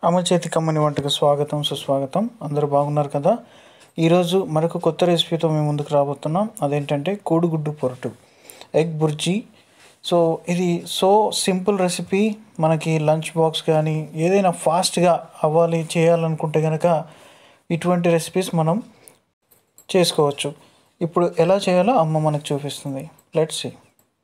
అమ్మ చేతి కమ్మని వంటకు స్వాగతం సుస్వాగతం అందరూ బాగున్నారు కదా ఈరోజు మరొక కొత్త రెసిపీతో మేము ముందుకు రాబోతున్నాం అదేంటంటే కోడిగుడ్డు పొరటు ఎగ్ బుర్జీ సో ఇది సో సింపుల్ రెసిపీ మనకి లంచ్ బాక్స్ కానీ ఏదైనా ఫాస్ట్గా అవ్వాలి చేయాలనుకుంటే కనుక ఇటువంటి రెసిపీస్ మనం చేసుకోవచ్చు ఇప్పుడు ఎలా చేయాలో అమ్మ మనకు చూపిస్తుంది లెట్స్ సీ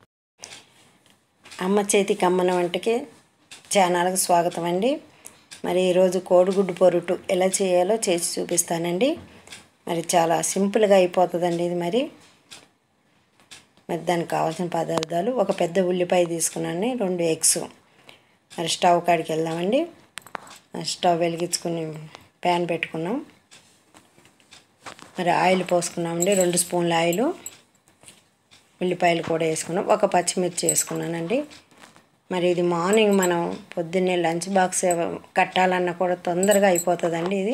అమ్మ చేతి కమ్మన వంటకి ఛానల్కి స్వాగతం అండి మరి ఈరోజు కోడిగుడ్డు పొరుటు ఎలా చేయాలో చేసి చూపిస్తానండి మరి చాలా సింపుల్గా అయిపోతుందండి ఇది మరి మరి దానికి కావాల్సిన పదార్థాలు ఒక పెద్ద ఉల్లిపాయ తీసుకున్నాను రెండు ఎగ్స్ మరి స్టవ్ కాడికి వెళ్దామండి స్టవ్ వెలిగించుకుని ప్యాన్ పెట్టుకున్నాం మరి ఆయిల్ పోసుకున్నామండి రెండు స్పూన్ల ఆయిల్ ఉల్లిపాయలు కూడా వేసుకున్నాం ఒక పచ్చిమిర్చి వేసుకున్నానండి మరి ఇది మార్నింగ్ మనం పొద్దున్నే లంచ్ బాక్స్ కట్టాలన్నా కూడా తొందరగా అయిపోతుందండి ఇది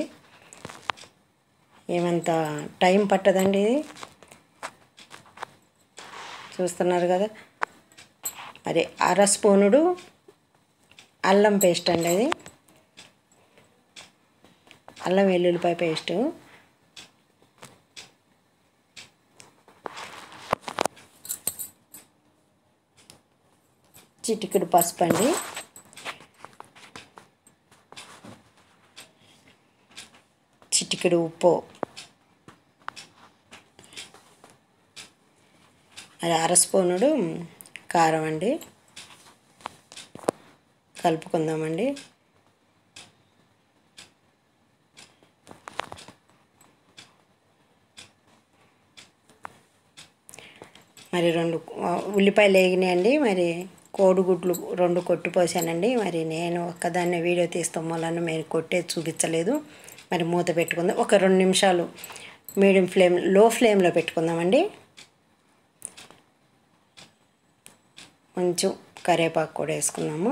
ఏమంత టైం పట్టదండి ఇది చూస్తున్నారు కదా మరి అర స్పూనుడు అల్లం పేస్ట్ అండి అది అల్లం వెల్లుల్లిపాయ పేస్టు చిటికెడు పసుపు అండి చిటికెడు ఉప్పు అది అర స్పూనుడు కారం అండి కలుపుకుందామండి మరి రెండు ఉల్లిపాయలు వేగినాయండి మరి కోడిగుడ్లు రెండు కొట్టి పోసానండి మరి నేను ఒక్కదాన్నే వీడియో తీస్తాం వలన మీరు కొట్టేది చూపించలేదు మరి మూత పెట్టుకుందాం ఒక రెండు నిమిషాలు మీడియం ఫ్లేమ్ లో ఫ్లేమ్లో పెట్టుకుందామండి కొంచెం కరివేపాకు కూడా వేసుకున్నాము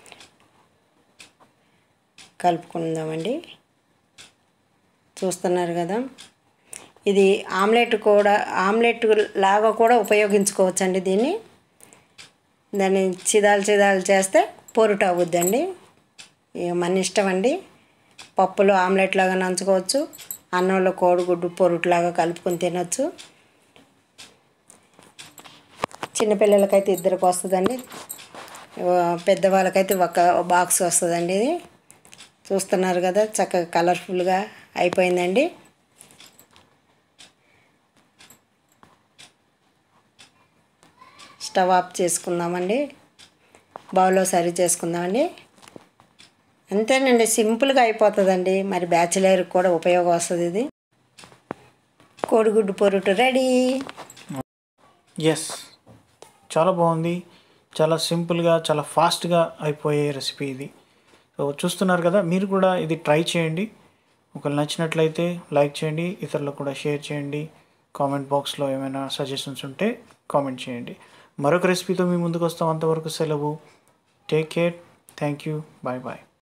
కలుపుకుందామండి చూస్తున్నారు కదా ఇది ఆమ్లెట్ కూడా ఆమ్లెట్ లాగా కూడా ఉపయోగించుకోవచ్చండి దీన్ని దాన్ని చిదాలు చిదాలు చేస్తే పొరుటు అవుద్దండి ఇక మన ఇష్టం అండి పప్పులో ఆమ్లెట్ లాగా నంచుకోవచ్చు అన్నంలో కోడిగుడ్డు పొరుట్లాగా కలుపుకొని తినొచ్చు చిన్నపిల్లలకైతే ఇద్దరికి వస్తుందండి పెద్దవాళ్ళకైతే ఒక బాక్స్ వస్తుందండి ఇది చూస్తున్నారు కదా చక్కగా కలర్ఫుల్గా అయిపోయిందండి స్టవ్ ఆఫ్ చేసుకుందామండి బౌల్లో సర్వ్ చేసుకుందామండి అంతేనండి సింపుల్గా అయిపోతుందండి మరి బ్యాచిలర్ కూడా ఉపయోగం వస్తుంది ఇది కోడిగుడ్డు పొరుటు రెడీ ఎస్ చాలా బాగుంది చాలా సింపుల్గా చాలా ఫాస్ట్గా అయిపోయే రెసిపీ ఇది సో చూస్తున్నారు కదా మీరు కూడా ఇది ట్రై చేయండి ఒకవేళ నచ్చినట్లయితే లైక్ చేయండి ఇతరులకు కూడా షేర్ చేయండి కామెంట్ బాక్స్లో ఏమైనా సజెషన్స్ ఉంటే కామెంట్ చేయండి మరొక రెసిపీతో మీ ముందుకు వస్తాం అంతవరకు సెలవు take care thank you bye bye